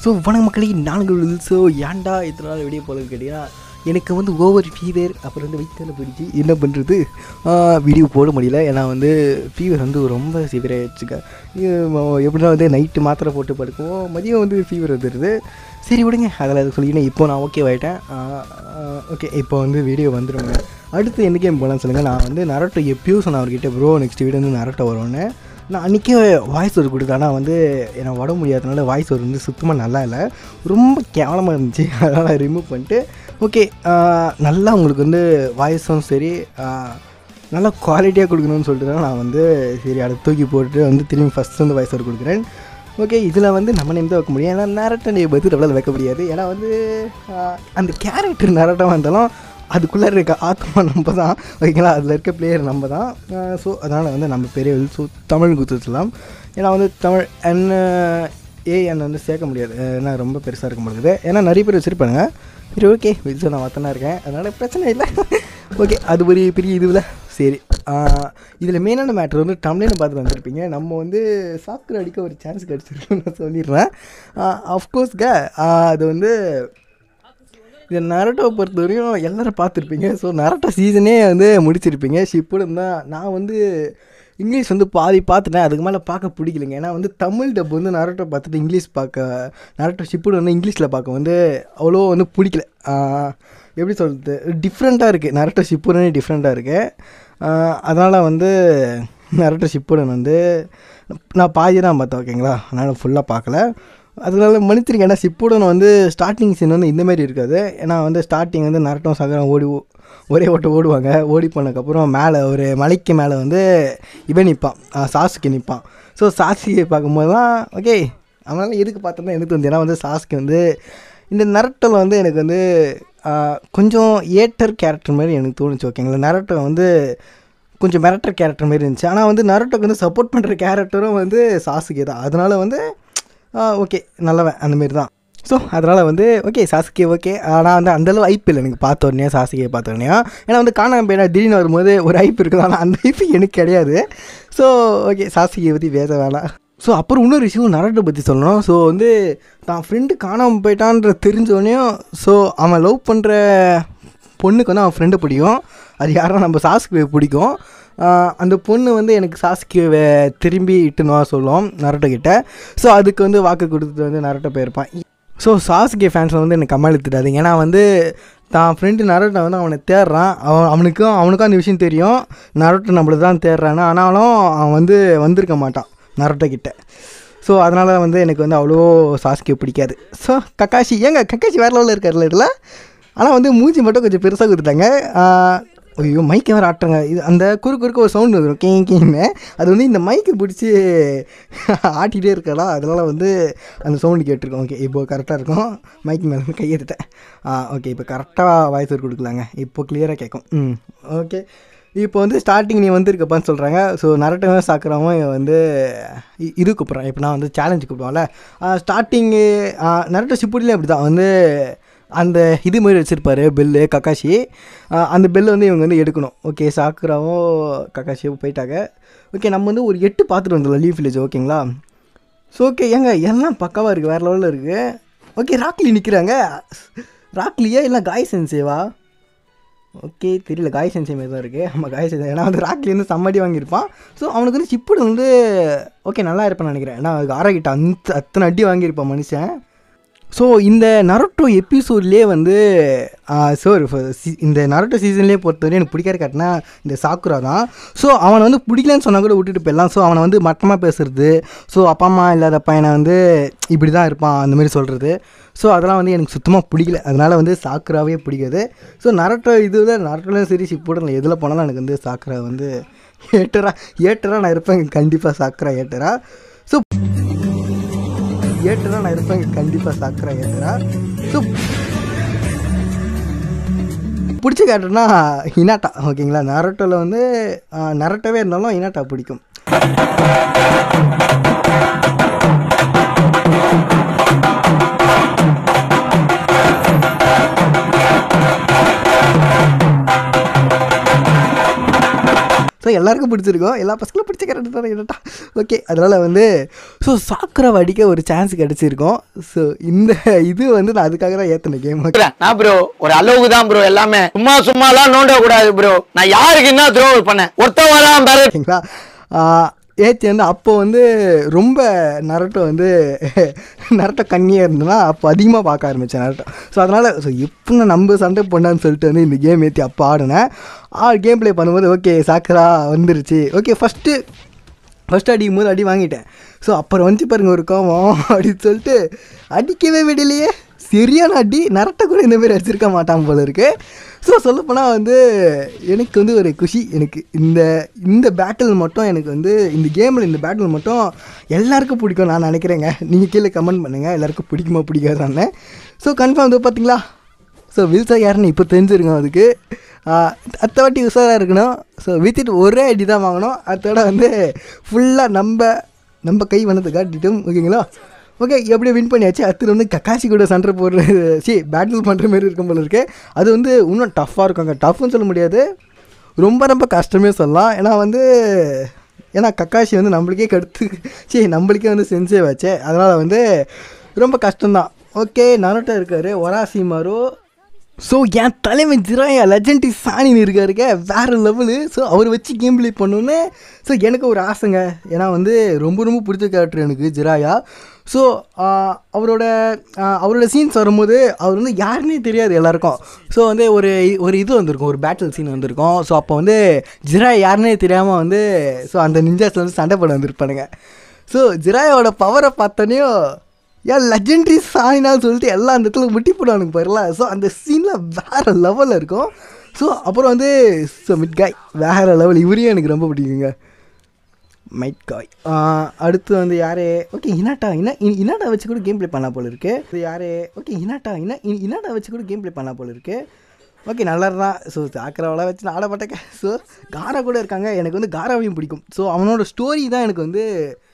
so வணக்க மக்களே நான்கு ஸோ ஏன்டா இத்தனை நாள் வெளியே போகிறது கேட்டிங்கன்னா எனக்கு வந்து ஓவர் ஃபீவர் அப்புறம் வந்து வயிற்றில் போயிடுச்சு என்ன பண்ணுறது வீடியோ போட முடியல ஏன்னா வந்து ஃபீவர் வந்து ரொம்ப சிவியராகிடுச்சுக்க எப்படின்னா வந்து நைட்டு மாத்திரை போட்டு படுக்குவோம் மதியம் வந்து ஃபீவர் வந்துடுது சரி விடுங்க அதில் அது சொல்லிக்கினேன் இப்போ நான் ஓகே ஆகிட்டேன் ஓகே இப்போ வந்து வீடியோ வந்துடுங்க அடுத்து என்ன கேம் போகலான்னு சொல்லுங்கள் நான் வந்து நரட்டோ எப்பயோ சொன்னேன் அவர்கிட்ட ப்ரோ நெக்ஸ்ட் வீடியோ வந்து நரட்டோ வரும்னு நான் அன்றைக்கே வாய்ஸ் ஒரு கொடுத்தேன் ஆனால் வந்து எனக்கு உடம்பு முடியாதனால வாய்ஸ் ஒரு வந்து சுத்தமாக நல்லா இல்லை ரொம்ப கேவலமாக இருந்துச்சு அதனால் ரிமூவ் பண்ணிட்டு ஓகே நல்லா உங்களுக்கு வந்து வாய்ஸும் சரி நல்லா குவாலிட்டியாக கொடுக்கணும்னு சொல்லிட்டு தான் நான் வந்து சரி அதை தூக்கி போட்டுட்டு வந்து திரும்பி ஃபஸ்ட் வந்து வாய்ஸ் ஒரு கொடுக்குறேன் ஓகே இதில் வந்து நம்ம நேம் தான் வைக்க முடியும் ஏன்னா நேரட்டை நேம் பற்றி நம்மளால் வைக்க முடியாது ஏன்னா வந்து அந்த கேரக்டர் நேரட்டமாக இருந்தாலும் அதுக்குள்ளே இருக்க ஆத்மா நம்ம தான் ஓகேங்களா அதில் இருக்க பிளேயர் நம்ம தான் ஸோ அதனால் வந்து நம்ம பெரிய ஸோ தமிழ் குத்துலாம் ஏன்னா வந்து தமிழ் என் ஏஎன் வந்து சேர்க்க முடியாது ஏன்னா ரொம்ப பெருசாக இருக்க முடியுது ஏன்னா நிறைய பேர் வச்சுருப்பாங்க சரி ஓகே வில்சோ நான் வத்தனா இருக்கேன் அதனால் பிரச்சனை இல்லை ஓகே அது ஒரு பெரிய இதுவில் சரி இதில் மெயினான மேட்ரு வந்து டம்லேன்னு பார்த்துட்டு வந்திருப்பீங்க நம்ம வந்து சாக்கர் அடிக்க ஒரு சான்ஸ் கிடச்சிருக்குன்னு நான் சொல்லிடுறேன் அஃப்கோர்ஸ்க அது வந்து இந்த நரட்டோவை பொறுத்த வரையும் எல்லோரும் பார்த்துருப்பீங்க ஸோ நரட்டோ சீசனே வந்து முடிச்சிருப்பீங்க ஷிப்புடன் தான் நான் வந்து இங்கிலீஷ் வந்து பாதி பார்த்துட்டேன் அதுக்கு மேலே பார்க்க பிடிக்கலைங்க ஏன்னா வந்து தமிழ் டப் வந்து நரட்டோ பார்த்துட்டு இங்கிலீஷ் பார்க்க நரட்டோ ஷிப்புடு வந்து இங்கிலீஷில் பார்க்க வந்து அவ்வளோ வந்து பிடிக்கல எப்படி சொல்கிறது டிஃப்ரெண்ட்டாக இருக்குது நரட்டோ ஷிப்புடனே டிஃப்ரெண்ட்டாக இருக்குது அதனால் வந்து நரட்டோ ஷிப்புடன் வந்து நான் பாதி தான் பார்த்தேன் ஓகேங்களா அதனால் ஃபுல்லாக பார்க்கல அதனால மன்னிச்சிருக்கேன் ஏன்னா சிப்புடன் வந்து ஸ்டார்டிங் சீன் வந்து இந்தமாரி இருக்காது ஏன்னா வந்து ஸ்டார்டிங் வந்து நரட்டம் சகரம் ஓடி ஒரே ஓட்டம் ஓடுவாங்க ஓடி போனதுக்கப்புறம் மேலே ஒரு மலைக்கு மேலே வந்து இவன் நிற்பான் சாசுக்கு நிற்பான் ஸோ சாசுக்கு பார்க்கும்போது தான் ஓகே அதனால் எதுக்கு பார்த்தோம்னா எனக்கு வந்து ஏன்னா வந்து சாசுக்கு வந்து இந்த நரட்டில் வந்து எனக்கு வந்து கொஞ்சம் ஏட்டர் கேரக்டர் மாதிரி எனக்கு தோணுச்சு ஓகேங்களா நரட்டை வந்து கொஞ்சம் மிரட்டர் கேரக்டர் மாதிரி இருந்துச்சு ஆனால் வந்து நரட்டோக்கு வந்து சப்போர்ட் பண்ணுற கேரக்டரும் வந்து சாசுகே தான் அதனால் வந்து ஓகே நல்லவன் அந்தமாரி தான் ஸோ அதனால் வந்து ஓகே சாசுகே ஓகே ஆனால் வந்து அந்தளவு ஐப்பு இல்லை எனக்கு பார்த்த உடனே சாசுகே பார்த்த உடனே ஏன்னா வந்து காணாமல் போயிடா திடீர்னு வரும்போது ஒரு ஐப்பு இருக்குது ஆனால் அந்த ஐப்பு எனக்கு கிடையாது ஸோ ஓகே சாசுகியை பற்றி பேச வேணாம் ஸோ அப்புறம் இன்னொரு விஷயம் நரட்டை பற்றி சொல்லணும் ஸோ வந்து தான் ஃப்ரெண்டு காணாமல் போயிட்டான்ற தெரிஞ்சோடனையும் ஸோ அவன் லவ் பண்ணுற பொண்ணுக்கு வந்து அவன் ஃப்ரெண்டு பிடிக்கும் அது யாரும் நம்ம சாசுக்கு பிடிக்கும் அந்த பொண்ணு வந்து எனக்கு சாஸ்கியை திரும்பி இட்டுனுவா சொல்லுவோம் நரட்டோ கிட்ட ஸோ அதுக்கு வந்து வாக்கு கொடுத்துட்டு வந்து நரட்டோ போயிருப்பான் ஸோ சாஸ்கே ஃபேன்ஸில் வந்து எனக்கு கமாளித்துட்டாதீங்க ஏன்னா வந்து தான் ஃப்ரெண்டு நரட்டை வந்து அவனை தேடுறான் அவன் அவனுக்கும் அவனுக்கும் அந்த விஷயம் தெரியும் நரட்டோ நம்மளை தான் தேடுறான்னு ஆனாலும் அவன் வந்து வந்திருக்க மாட்டான் நரட்டோ கிட்ட ஸோ அதனால் வந்து எனக்கு வந்து அவ்வளோ சாஸ்கே பிடிக்காது ஸோ கக்காஷி ஏங்க கக்காஷி வேறு லெவலில் இருக்கார்ல இதில் ஆனால் வந்து மூஞ்சி மட்டும் கொஞ்சம் பெருசாக கொடுத்துட்டாங்க ஐயோ மைக்கை வேறு ஆட்டுறாங்க இது அந்த குறு குறுக்க ஒரு சவுண்டு வந்துடும் கேங் கேங்னு அது வந்து இந்த மைக்கை பிடிச்சி ஆட்டிகிட்டே இருக்கலாம் அதனால் வந்து அந்த சவுண்டு கேட்டிருக்கோம் ஓகே இப்போ கரெக்டாக இருக்கும் மைக் மேலே கையெடுத்தேன் ஓகே இப்போ கரெக்டாக வாய்ஸ் ஒரு கொடுக்கலாங்க இப்போ கிளியராக கேட்கும் ம் ஓகே இப்போ வந்து ஸ்டார்டிங் நீ வந்திருக்கப்பான்னு சொல்கிறாங்க ஸோ நரட்டவன் சாக்குறவன் வந்து இது கூப்பிட்றான் இப்போ நான் வந்து சேலஞ்சு கூப்பிடுவான்ல ஸ்டார்டிங்கு நரட்ட சிப்புடிலே அப்படி தான் வந்து அந்த இது மாதிரி வச்சுருப்பாரு பெல்லு கக்காஷி அந்த பெல்லு வந்து இவங்க வந்து எடுக்கணும் ஓகே சாக்குராவும் கக்காஷியும் போயிட்டாங்க ஓகே நம்ம வந்து ஒரு எட்டு பார்த்துட்டு வந்துடலாம் லீவ் வில்லேஜ் ஓகேங்களா ஸோ ஓகே ஏங்க எல்லாம் பக்காவாக இருக்குது வேறு லெவலில் இருக்குது ஓகே ராக்லி நிற்கிறாங்க ராக்லியா இல்லை காய் சென்சேவா ஓகே தெரியல காய் சென்சே மாதிரி தான் இருக்குது நம்ம காய் சென்சே ஏன்னா வந்து ராக்லி வந்து சம்மடி வாங்கியிருப்பான் ஸோ அவனுக்கு வந்து சிப்புடு வந்து ஓகே நல்லா இருப்பான்னு நினைக்கிறேன் ஏன்னா ஆரோக்கிட்ட அந்த அத்தனை அடி வாங்கியிருப்பான் மனுஷன் ஸோ இந்த நரட்டோ எபிசோட்லேயே வந்து சார் இந்த நரட்டோ சீசன்லேயே பொறுத்தவரை எனக்கு பிடிக்காத காட்டினா இந்த சாக்குரா தான் ஸோ அவனை வந்து பிடிக்கலன்னு சொன்னால் கூட விட்டுட்டு போயிடலாம் ஸோ அவனை வந்து மட்டமாக பேசுறது ஸோ அப்பா அம்மா இல்லாத பையனை வந்து இப்படி தான் இருப்பான் அந்த மாதிரி சொல்கிறது ஸோ அதெல்லாம் வந்து எனக்கு சுத்தமாக பிடிக்கல அதனால் வந்து சாக்குராவே பிடிக்காது ஸோ நரட்டோ இதில் நரட்டோலையும் சரி சிப்போட எதில் போனாலும் எனக்கு வந்து சாக்குரா வந்து ஏட்டரா ஏட்டரா நான் இருப்பேன் கண்டிப்பாக சாக்குரா ஏட்டரா ஸோ ஏட்டுனா நான் இருப்பேன் கண்டிப்பாக சாக்குறேன் ஏட்டுறா ஸோ பிடிச்ச கேரக்டர்னா இனாட்டா ஓகேங்களா நரட்டோவில் வந்து நரட்டவே இருந்தாலும் இனாட்டா பிடிக்கும் ஸோ படம் எல்லாருக்கும் பிடிச்சிருக்கும் எல்லா பசங்களும் பிடிச்ச கேரக்டர் தான் என்னட்டா ஓகே அதனால் வந்து ஸோ சாக்குராவை அடிக்க ஒரு சான்ஸ் கிடச்சிருக்கும் ஸோ இந்த இது வந்து நான் அதுக்காக தான் ஏற்றினேன் கேம் நான் ப்ரோ ஒரு அளவுக்கு தான் ப்ரோ எல்லாமே சும்மா சும்மாலாம் நோண்ட கூடாது ப்ரோ நான் யாருக்கு என்ன த்ரோ பண்ணேன் ஒருத்தன் வரான் பாரு ஓகேங்களா ஏற்றி வந்து அப்போ வந்து ரொம்ப நரட்டை வந்து நரட்டை கண்ணியாக இருந்ததுன்னா அப்போ அதிகமாக பார்க்க ஆரம்பித்தேன் நரட்டை ஸோ அதனால் ஸோ எப்போ நான் நம்ம சண்டை பண்ணான்னு சொல்லிட்டு வந்து இந்த கேம் ஏற்றி அப்போ ஆடினேன் ஆ கேம் ப்ளே பண்ணும்போது ஓகே சாக்கரா வந்துருச்சு ஓகே ஃபஸ்ட்டு ஃபஸ்ட்டு அடிக்கும் போது அடி வாங்கிட்டேன் ஸோ அப்புறம் வந்து பாருங்க ஒரு கோவம் அப்படின்னு சொல்லிட்டு அடிக்கவே விடலையே சரியான அடி நரட்டை கூட இந்த மாதிரி அடிச்சிருக்க மாட்டான் போல இருக்கு ஸோ சொல்லப்போனால் வந்து எனக்கு வந்து ஒரு குஷி எனக்கு இந்த இந்த பேட்டில் மட்டும் எனக்கு வந்து இந்த கேமில் இந்த பேட்டில் மட்டும் எல்லாருக்கும் பிடிக்கும் நான் நினைக்கிறேங்க நீங்கள் கீழே கமெண்ட் பண்ணுங்கள் எல்லாருக்கும் பிடிக்குமா பிடிக்காதான்னு ஸோ கன்ஃபார்ம் வந்து பார்த்தீங்களா ஸோ வில்சா யாருன்னு இப்போ தெரிஞ்சிருங்க அதுக்கு அடுத்த வாட்டி உஷாராக இருக்கணும் ஸோ வித்திட்டு ஒரே அடி தான் வாங்கணும் அதோட வந்து ஃபுல்லாக நம்ம நம்ம கை வந்ததை காட்டிட்டோம் ஓகேங்களா ஓகே எப்படியோ வின் பண்ணியாச்சு அடுத்து வந்து கக்காசி கூட சண்டை போடுறது சி பேட்டில் பண்ணுற மாதிரி இருக்கும் போல இருக்கு அது வந்து இன்னும் டஃப்பாக இருக்குங்க டஃப்னு சொல்ல முடியாது ரொம்ப ரொம்ப கஷ்டமே சொல்லலாம் ஏன்னா வந்து ஏன்னா கக்காசி வந்து நம்மளுக்கே கடுத்து சரி நம்மளுக்கே வந்து சென்சே வச்சே அதனால் வந்து ரொம்ப கஷ்டம்தான் ஓகே நரோட்டோ இருக்கார் ஒராசிமாரோ ஸோ என் தலைவன் ஜிராயா லெஜண்டி சாணின்னு இருக்காருங்க வேறு லெவலு ஸோ அவர் வச்சு கேம் ப்ளே பண்ணோன்னே ஸோ எனக்கு ஒரு ஆசைங்க ஏன்னா வந்து ரொம்ப ரொம்ப பிடிச்ச கேரக்டர் எனக்கு ஜிராயா ஸோ அவரோட ஆஹ், அவரோட சீன்ஸ் வரும்போது அவர் வந்து யாருன்னே தெரியாது எல்லாருக்கும் ஸோ வந்து ஒரு ஒரு இது வந்திருக்கும் ஒரு பேட்டில் சீன் வந்திருக்கும் ஸோ அப்போ வந்து ஜிராயா யாருன்னே தெரியாமல் வந்து ஸோ அந்த நிஞ்சாஸில் வந்து சண்டை போட வந்திருப்பானுங்க ஸோ ஜிராயோட பவரை பார்த்தோன்னேயும் ஏன் லெஜெண்டரி சாயினான்னு சொல்லிட்டு எல்லாம் அந்த இடத்துல முட்டி போடுவானுங்க பாருல ஸோ அந்த சீனில் வேறு லெவலில் இருக்கும் ஸோ அப்புறம் வந்து ஸோ மிட் காய் வேறு லெவல் இவரையும் எனக்கு ரொம்ப பிடிக்குங்க மைட் காய் அடுத்து வந்து யாரு ஓகே இனாட்டா இனா இ- இனாட்டா வச்சு கூட கேம் ப்ளே பண்ணா போல இருக்கு இது யாரு ஓகே இனாட்டா இனா இ- இனாட்டா வச்சு கூட கேம் ப்ளே பண்ணா போல இருக்கு ஓகே நல்லா தான் ஸோ சாக்கராவெல்லாம் வச்சு நான் ஆட மாட்டேங்க ஸோ காரா கூட இருக்காங்க எனக்கு வந்து காராவையும் பிடிக்கும் ஸோ அவனோட ஸ்டோரி தான் எனக்கு வந்து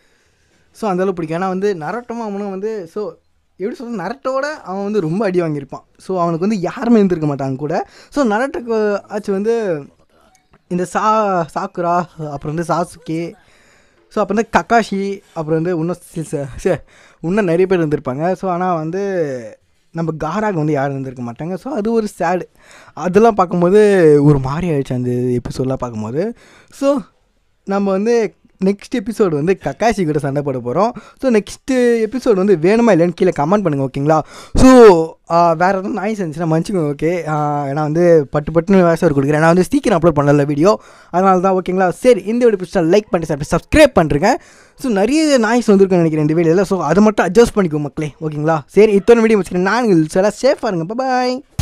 ஸோ அந்தளவு பிடிக்கும் ஏன்னா வந்து நரட்டமும் அவனும் வந்து ஸோ எப்படி சொல்றது நரட்டோட அவன் வந்து ரொம்ப அடி வாங்கியிருப்பான் ஸோ அவனுக்கு வந்து யாருமே இருந்திருக்க மாட்டாங்க கூட ஸோ நரட்டுக்கு ஆச்சு வந்து இந்த சா சாக்குரா அப்புறம் வந்து சாசுகே ஸோ அப்புறம் வந்து கக்காஷி அப்புறம் வந்து இன்னும் சி- ச- சே- இன்னும் நிறைய பேர் இருந்திருப்பாங்க ஸோ ஆனால் வந்து நம்ம காராக்கு வந்து யாரும் இருந்திருக்க மாட்டாங்க ஸோ அது ஒரு சேடு அதெல்லாம் பார்க்கும்போது ஒரு மாதிரி ஆயிடுச்சு அந்த எபிசோடெலாம் பார்க்கும்போது ஸோ நம்ம வந்து நெக்ஸ்ட் எபிசோடு வந்து கக்காசி கூட சண்டை போட போகிறோம் ஸோ நெக்ஸ்ட்டு எபிசோடு வந்து வேணுமா இல்லைன்னு கீழே கமெண்ட் பண்ணுங்கள் ஓகேங்களா ஸோ வேறு எதுவும் நாய்ஸ் இருந்துச்சுன்னா மன்னிச்சுக்கோங்க ஓகே ஏன்னா வந்து பட்டு பட்டுன்னு வேசம் கொடுக்குறேன் நான் வந்து சீக்கிரம் அப்லோட் பண்ணல வீடியோ அதனால தான் ஓகேங்களா சரி இந்த வீடியோ பிடிச்சா லைக் பண்ணிட்டு சார் சப்ஸ்கிரைப் பண்ணுறேங்க ஸோ நிறைய நாய்ஸ் வந்திருக்குன்னு நினைக்கிறேன் இந்த வீடியோவில் ஸோ அதை மட்டும் அட்ஜஸ்ட் பண்ணிக்கோ மக்களே ஓகேங்களா சரி இத்தனை வீடியோ வச்சுக்கிறேன் நான் சில சேஃபாக இருங்க பாய்